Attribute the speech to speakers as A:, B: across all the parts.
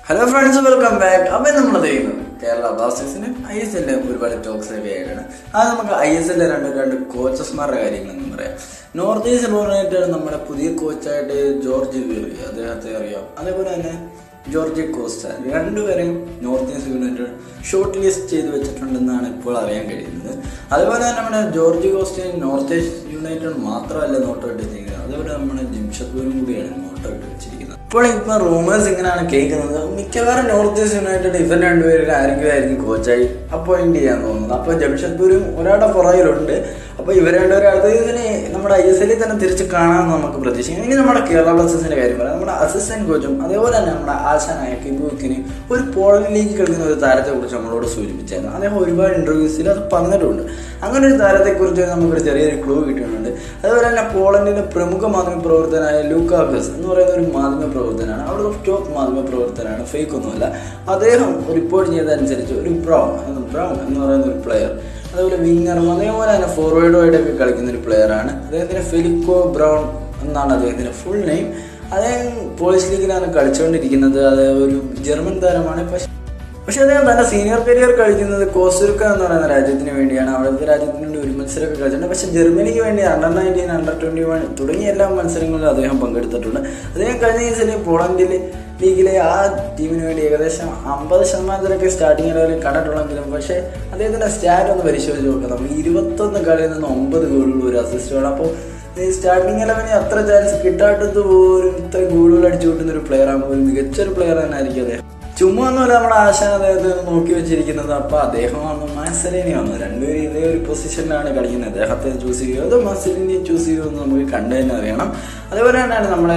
A: hello friends welcome back അപ്പം നമ്മൾ ചെയ്യുന്നത് കേരള ബ്ലാസ്റ്റേഴ്സിന് ഐ എസ് എല്ലിൽ ഒരുപാട് ടോക്സ് ഒക്കെ ആയിട്ടാണ് അത് നമുക്ക് ഐ എസ് എല്ലിലെ രണ്ട് രണ്ട് കോച്ചസ്മാരുടെ കാര്യങ്ങളൊന്നും പറയാം നോർത്ത് ഈസ്റ്റ് യുണൈറ്റഡ് നമ്മുടെ പുതിയ കോച്ചായിട്ട് ജോർജ് ഗിറി അദ്ദേഹത്തെ അറിയാം അതേപോലെ തന്നെ ജോർജ് കോസ്റ്റ രണ്ടുപേരെയും North East United shortlist ചെയ്ത് വെച്ചിട്ടുണ്ടെന്നാണ് ഇപ്പോൾ അറിയാൻ കഴിയുന്നത് അതുപോലെ തന്നെ നമ്മുടെ ജോർജ് കോസ്റ്റയും നോർത്ത് ഈസ്റ്റ് യുണൈറ്റഡ് മാത്രമല്ല നോട്ട് ഔട്ട് വെച്ചിരിക്കുന്നത് അതേപോലെ നമ്മുടെ ജംഷഡ്പൂരും കൂടിയാണ് നോട്ട് ഔട്ട് വെച്ചിരിക്കുന്നത് ഇപ്പോൾ ഇപ്പം റൂമേഴ്സ് ഇങ്ങനെയാണ് കേൾക്കുന്നത് മിക്കവാറും നോർത്ത് ഈസ്റ്റ് യുണൈറ്റഡ് ഇവർ രണ്ടുപേരും ആരെങ്കിലും ആയിരിക്കും കോച്ചായി അപ്പോയിന്റ് ചെയ്യാൻ തോന്നുന്നത് അപ്പോൾ ജംഷഡ്പൂരും ഒരാളുടെ പുറകിലുണ്ട് അപ്പോൾ ഇവർ രണ്ടുപേരും അടുത്ത ഇതിന് നമ്മുടെ ഐ എസ് എല്ലിൽ തന്നെ തിരിച്ച് കാണാമെന്ന് നമുക്ക് പ്രതീക്ഷിക്കാം ഇനി നമ്മുടെ കേരള ബ്ലാസ്റ്റേഴ്സിന്റെ കാര്യം പറയാം നമ്മുടെ അസിസ്റ്റന്റ് കോച്ചും അതേപോലെ തന്നെ നമ്മുടെ ആശാനായ കിബുക്കിന് ഒരു പോളണ്ടിലേക്ക് കളിക്കുന്ന ഒരു താരത്തെ കുറിച്ച് നമ്മളോട് സൂചിപ്പിച്ചായിരുന്നു അദ്ദേഹം ഒരുപാട് ഇന്റർവ്യൂസിൽ അത് പറഞ്ഞിട്ടുണ്ട് അങ്ങനെ ഒരു താരത്തെക്കുറിച്ച് നമുക്കൊരു ചെറിയൊരു ക്ലൂ കിട്ടുന്നുണ്ട് അതുപോലെ തന്നെ പോളണ്ടിന്റെ പ്രമുഖ മാധ്യമ പ്രവർത്തനായ ലൂക്കാബസ് എന്ന് പറയുന്ന ഒരു മാധ്യമ പ്രവർത്തനാണ് അവിടുത്തെ ടോപ്പ് മാധ്യമ പ്രവർത്തനാണ് ഫേക്ക് ഒന്നുമല്ല അദ്ദേഹം റിപ്പോർട്ട് ചെയ്തതനുസരിച്ച് ഒരു ബ്രൗൺ ബ്രൗൺ എന്ന് പറയുന്ന ഒരു പ്ലെയർ അതുപോലെ വിങ്ങറും അതേപോലെ തന്നെ ഫോർവേഡുമായിട്ടൊക്കെ കളിക്കുന്ന ഒരു പ്ലെയറാണ് അദ്ദേഹത്തിന് ഫെലിക്കോ ബ്രൗൺ എന്നാണ് അദ്ദേഹത്തിന്റെ ഫുൾ നെയിം അദ്ദേഹം പോളിഷ് ലീഗിലാണ് കളിച്ചുകൊണ്ടിരിക്കുന്നത് അത് ഒരു ജർമ്മൻ താരമാണ് പക്ഷെ പക്ഷെ അദ്ദേഹം തന്റെ സീനിയർ കരിയർ കളിക്കുന്നത് കോസ്റ്റുർക്ക എന്ന് പറയുന്ന രാജ്യത്തിന് വേണ്ടിയാണ് അവിടുത്തെ രാജ്യത്തിന് വേണ്ടി ഒരു മത്സരമൊക്കെ കളിച്ചിട്ടുണ്ട് പക്ഷെ ജർമ്മനിക്ക് വേണ്ടി under nineteen under twenty one തുടങ്ങിയ എല്ലാ മത്സരങ്ങളിലും അദ്ദേഹം പങ്കെടുത്തിട്ടുണ്ട് അദ്ദേഹം കഴിഞ്ഞ സീസണിൽ പോളണ്ടിൽ ലീഗിലെ ആ ടീമിന് വേണ്ടി ഏകദേശം അമ്പത് ശതമാനത്തിലൊക്കെ സ്റ്റാർട്ടിംഗ് ലെവലിൽ കണ്ടിട്ടുള്ളെങ്കിലും പക്ഷേ അദ്ദേഹത്തിന്റെ സ്റ്റാറ്റ് ഒന്ന് പരിശോധിച്ച് നോക്കാം നമ്മൾ ഇരുപത്തൊന്ന് കളിയിൽ നിന്ന് ഒമ്പത് ഗോളുകൾ ഒരു അസിസ്റ്റുമാണ് അപ്പോൾ സ്റ്റാർട്ടിംഗ് ഇലവനിൽ അത്ര ചാൻസ് കിട്ടാത്തത് പോലും ഇത്ര ഗോളുകൾ അടിച്ചു കൂട്ടുന്ന ഒരു പ്ലെയർ ആകുമ്പോൾ ഒരു മികച്ചൊരു പ്ലെയർ തന്നെ ആയിരിക്കും അദ്ദേഹം ചുമ്മാ ഒന്നുമല്ല നമ്മുടെ ആശ അദ്ദേഹത്തെ നോക്കി വെച്ചിരിക്കുന്നത് അപ്പൊ അദ്ദേഹമാണ് മത്സരേനി വന്നത് രണ്ടുപേരും ഇതേ ഒരു പൊസിഷനിലാണ് കളിക്കുന്നത് അദ്ദേഹത്തെ ചൂസ് ചെയ്യുക അതോ മത്സരിനെ ചൂസ് ചെയ്യുമോ എന്ന് നമുക്ക് കണ്ടു തന്നെ അറിയണം അതേപോലെ തന്നെയാണ് നമ്മുടെ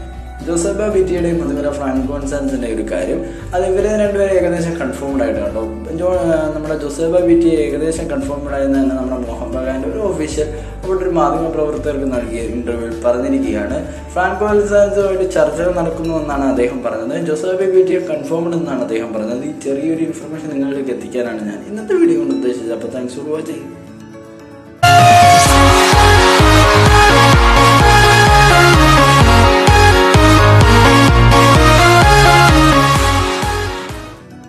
A: ജോസഫ ബിറ്റിയുടെയും അതുപോലെ ഫ്രാങ്ക് കോൺസാൻസിന്റെ ഒരു കാര്യം അത് ഇവര് രണ്ടുപേരും ഏകദേശം കൺഫേംഡ് ആയിട്ട് കേട്ടോ ജോ നമ്മുടെ ജോസഫ ബിറ്റി ഏകദേശം കൺഫേംഡ് ആയെന്ന് തന്നെ നമ്മുടെ മോഹൻ ബഗാന്റെ ഒരു ഒഫീഷ്യൽ അവിടെ ഒരു മാധ്യമ പ്രവർത്തകർക്ക് നൽകിയ ഇന്റർവ്യൂവിൽ പറഞ്ഞിരിക്കുകയാണ് ഫ്രാങ്ക് കോൺസാൻസുമായിട്ട് ചർച്ചകൾ നടക്കുന്നു എന്നാണ് അദ്ദേഹം പറഞ്ഞത് ജോസഫ ബിറ്റിയെ കൺഫേംഡ് എന്നാണ് അദ്ദേഹം പറഞ്ഞത് ഈ ചെറിയൊരു ഇൻഫർമേഷൻ നിങ്ങളിലേക്ക് എത്തിക്കാനാണ് ഞാൻ ഇന്നത്തെ വീഡിയോ കൊണ്ട് ഉദ്ദേശിച്ചത് അപ്പോൾ താങ്ക്സ് ഫോർ വാച്ചിങ്